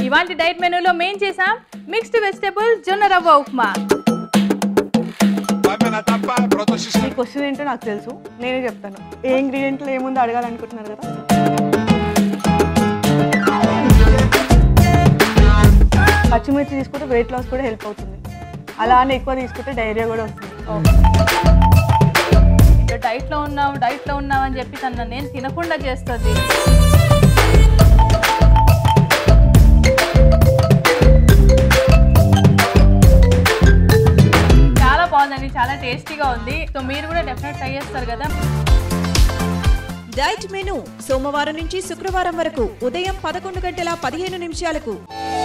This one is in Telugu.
ఇవాళ డైట్ మెనూలో మేం చేసాం మిక్స్డ్ వెజిటేబుల్ జొన్న రవ్వ upma Fammi una tappa, pronto si ఈ క్వశ్చన్ ఏంటో నాకు తెలుసు నేనే చెప్తాను ఏ ఇంగ్రీడియంట్లో ఏముందో అడగాలనుకుంటున్నారు కదా పచ్చిమిర్చి తీసుకుంటే వెయిట్ లాస్ కూడా హెల్ప్ అవుతుంది అలా అని ఎక్కువ తీసుకుంటే డైరియా కూడా వస్తుంది ఇంకా డైట్లో ఉన్నావు డైట్లో ఉన్నావు అని చెప్పి తన నేను తినకుండా చేస్తుంది చాలా బాగుందండి చాలా టేస్టీగా ఉంది సో మీరు కూడా డెఫినెట్ ట్రై చేస్తారు కదా డైట్ మెను సోమవారం నుంచి శుక్రవారం వరకు ఉదయం పదకొండు గంటల పదిహేను నిమిషాలకు